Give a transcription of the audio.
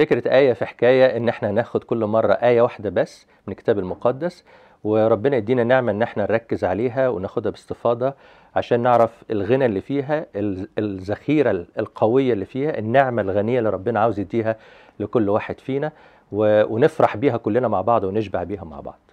فكرة آية في حكاية إن إحنا ناخد كل مرة آية واحدة بس من الكتاب المقدس وربنا يدينا نعمة إن إحنا نركز عليها وناخدها باستفاضة عشان نعرف الغنى اللي فيها ال- الذخيرة القوية اللي فيها النعمة الغنية اللي ربنا عاوز يديها لكل واحد فينا و- ونفرح بيها كلنا مع بعض ونشبع بيها مع بعض